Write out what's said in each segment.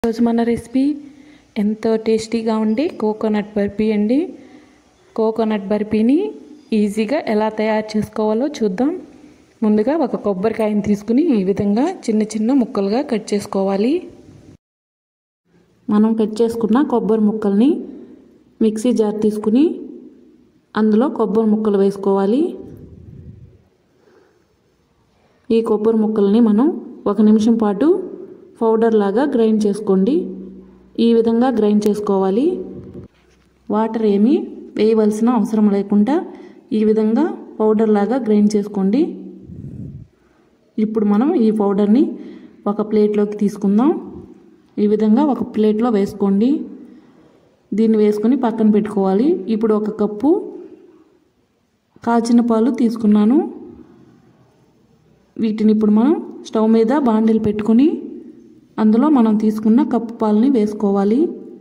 ఈరోజు మన రెసిపీ ఎంతో టేస్టీగా ఉండే కోకోనట్ బర్ఫీ అండి కోకోనట్ బర్ఫీని ఈజీగా ఎలా తయారు చేసుకోవాలో చూద్దాం ముందుగా ఒక కొబ్బరికాయని తీసుకుని ఈ విధంగా చిన్న చిన్న ముక్కలుగా కట్ చేసుకోవాలి మనం కట్ చేసుకున్న కొబ్బరి ముక్కల్ని మిక్సీ జార్ తీసుకుని అందులో కొబ్బరి ముక్కలు వేసుకోవాలి ఈ కొబ్బరి ముక్కల్ని మనం ఒక నిమిషం పాటు పౌడర్ లాగా గ్రైండ్ చేసుకోండి ఈ విధంగా గ్రైండ్ చేసుకోవాలి వాటర్ ఏమీ వేయవలసిన అవసరం లేకుండా ఈ విధంగా పౌడర్ లాగా గ్రైండ్ చేసుకోండి ఇప్పుడు మనం ఈ పౌడర్ని ఒక ప్లేట్లోకి తీసుకుందాం ఈ విధంగా ఒక ప్లేట్లో వేసుకోండి దీన్ని వేసుకొని పక్కన పెట్టుకోవాలి ఇప్పుడు ఒక కప్పు కాచిన పాలు తీసుకున్నాను వీటిని ఇప్పుడు మనం స్టవ్ మీద బాండిల్ పెట్టుకొని అందులో మనం తీసుకున్న కప్పు పాలని వేసుకోవాలి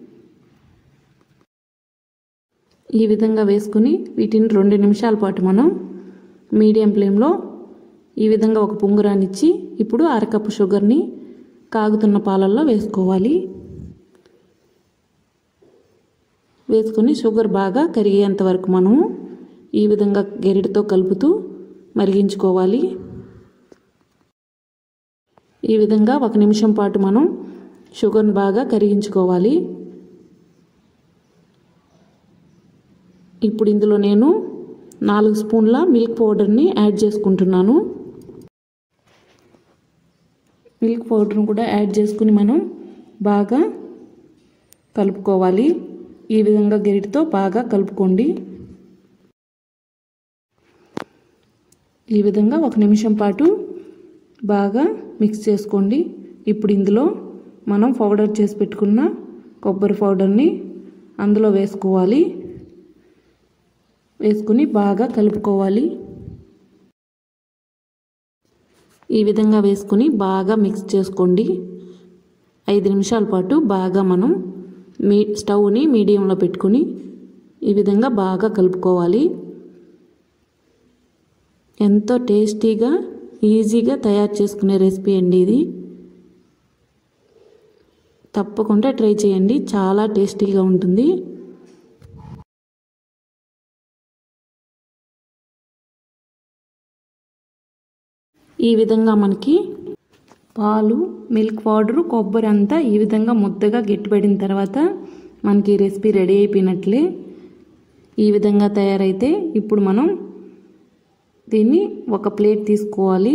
ఈ విధంగా వేసుకుని వీటిని రెండు నిమిషాల పాటు మనం మీడియం ఫ్లేమ్లో ఈ విధంగా ఒక పొంగురానిచ్చి ఇప్పుడు అరకప్పు షుగర్ని కాగుతున్న పాలల్లో వేసుకోవాలి వేసుకొని షుగర్ బాగా కరిగేంత వరకు మనము ఈ విధంగా గెరిటితో కలుపుతూ మరిగించుకోవాలి ఈ విధంగా ఒక నిమిషం పాటు మనం షుగర్ని బాగా కరిగించుకోవాలి ఇప్పుడు ఇందులో నేను నాలుగు స్పూన్ల మిల్క్ పౌడర్ని యాడ్ చేసుకుంటున్నాను మిల్క్ పౌడర్ని కూడా యాడ్ చేసుకుని మనం బాగా కలుపుకోవాలి ఈ విధంగా గరిటితో బాగా కలుపుకోండి ఈ విధంగా ఒక నిమిషం పాటు బాగా మిక్స్ చేసుకోండి ఇప్పుడు ఇందులో మనం పౌడర్ చేసి పెట్టుకున్న కొబ్బరి పౌడర్ని అందులో వేసుకోవాలి వేసుకుని బాగా కలుపుకోవాలి ఈ విధంగా వేసుకుని బాగా మిక్స్ చేసుకోండి ఐదు నిమిషాల పాటు బాగా మనం మీ స్టవ్ని మీడియంలో పెట్టుకుని ఈ విధంగా బాగా కలుపుకోవాలి ఎంతో టేస్టీగా ఈజీగా తయారు చేసుకునే రెసిపీ అండి ఇది తప్పకుండా ట్రై చేయండి చాలా టేస్టీగా ఉంటుంది ఈ విధంగా మనకి పాలు మిల్క్ పౌడరు కొబ్బరి అంతా ఈ విధంగా ముద్దగా గట్టిపడిన తర్వాత మనకి రెసిపీ రెడీ అయిపోయినట్లే ఈ విధంగా తయారైతే ఇప్పుడు మనం దీన్ని ఒక ప్లేట్ తీసుకోవాలి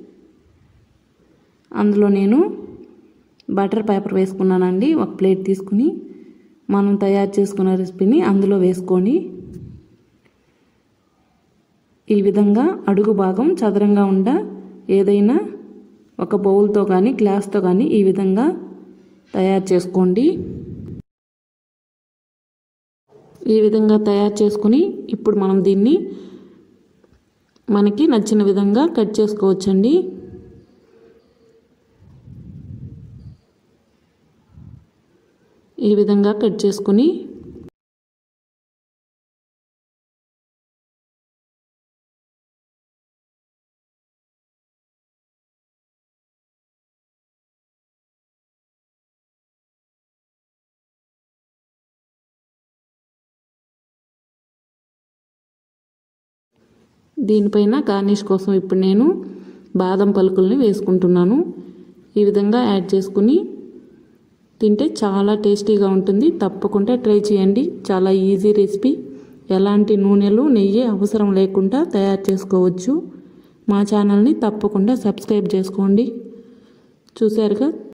అందులో నేను బటర్ పేపర్ వేసుకున్నానండి ఒక ప్లేట్ తీసుకుని మనం తయారు చేసుకున్న రెసిపీని అందులో వేసుకొని ఈ విధంగా అడుగు భాగం చదరంగా ఉండ ఏదైనా ఒక బౌల్తో కానీ గ్లాస్తో కానీ ఈ విధంగా తయారు చేసుకోండి ఈ విధంగా తయారు చేసుకుని ఇప్పుడు మనం దీన్ని మనకి నచ్చిన విధంగా కట్ చేసుకోవచ్చండి ఈ విధంగా కట్ చేసుకుని దీనిపైన గార్నిష్ కోసం ఇప్పుడు నేను బాదం పలుకుల్ని వేసుకుంటున్నాను ఈ విధంగా యాడ్ చేసుకుని తింటే చాలా టేస్టీగా ఉంటుంది తప్పకుండా ట్రై చేయండి చాలా ఈజీ రెసిపీ ఎలాంటి నూనెలు నెయ్యి అవసరం లేకుండా తయారు చేసుకోవచ్చు మా ఛానల్ని తప్పకుండా సబ్స్క్రైబ్ చేసుకోండి చూసారుగా